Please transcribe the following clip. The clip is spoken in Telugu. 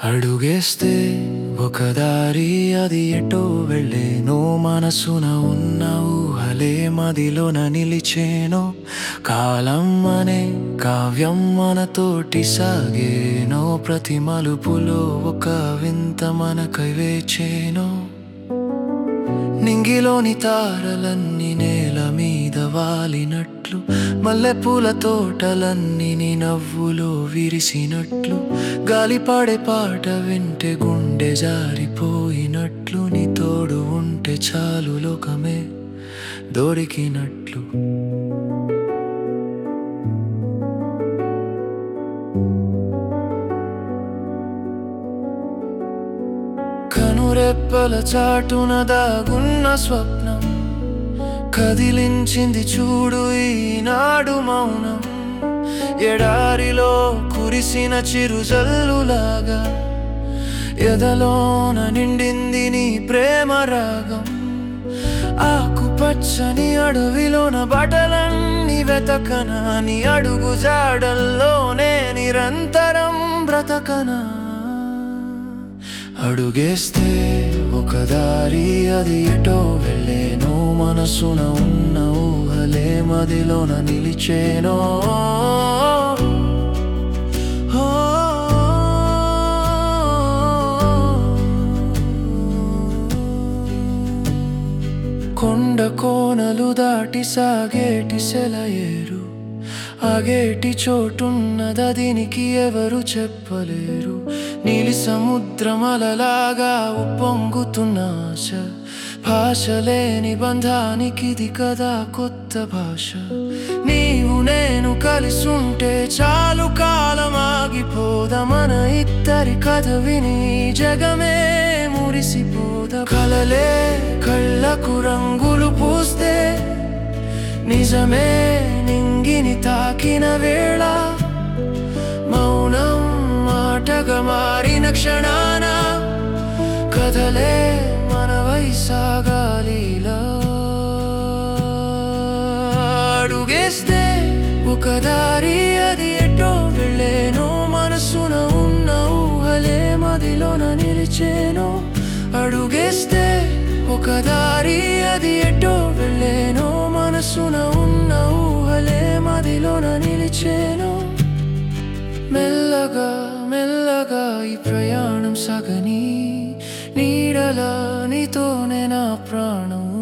అడుగేస్తే ఒక దారి అది ఎటో వెళ్ళేనో మనసున ఉన్న ఊహలే మదిలోన నిలిచేనో కాలం అనే కావ్యం మనతోటి సాగేనో ప్రతి మలుపులో ఒక వింత మనకై వేచేనో నింగిలోని తారలన్నీ నేల మీద వాలినట్లు మల్లెపూల తోటలన్నీ నీ నవ్వులో విరిసినట్లు గాలిపాడే పాట వింటే గుండె జారిపోయినట్లు నీ తోడు ఉంటే చాలు లోకమే దొరికినట్లు కనురెప్పల చాటున దాగున్న స్వప్నం కదిలించింది చూడు ఈనాడు మౌనం ఎడారిలో కురిసిన చిరుజల్లులాగా ఎదలోన నిండింది నీ ప్రేమ రాగం ఆకుపచ్చని అడవిలోన బటలన్నీ వెతకనా నీ అడుగు జాడల్లోనే నిరంతరం బ్రతకనా అడుగేస్తే ఒక దారి అది ఎటో వెళ్ళేనో మనసున ఉన్న ఊహలే మదిలోన నిలిచేనో ఓ, కొండ కోనలు దాటి సాగేటి సెలయేరు ఆగేటి చోటున్నదదినికి ఎవరు చెప్పలేరు నీలి సముద్రం అలలాగా ఉప్పొంగుతున్న ఆశ భాష లేని బంధానికిది కదా కొత్త భాష నీవు నేను కలిసుంటే చాలు కాలం ఆగిపోద మన ఇద్దరి కథ విని ఈ జగమే మురిసిపోద కలలే కళ్ళకు రంగులు పూస్తే నిజమే నింగిని తాకిన వేళ మౌనం మాటగా మారిన క్షణాన కథలే మన వైసాగాలిలా అడుగేస్తే ఒక దారి అది ఎటో వెళ్ళేనో మనసున ఉన్న ఊహలే మదిలోన నిలిచేనో అడుగేస్తే ఒక దారి అది ఎటో వెళ్ళేనో మనసున ఉన్న ఊహలే మదిలోన నిలిచేనో మెల్లగా మెల్లగా ఈ ప్రయాణం సగని నీడలా నీతోనే నా ప్రాణం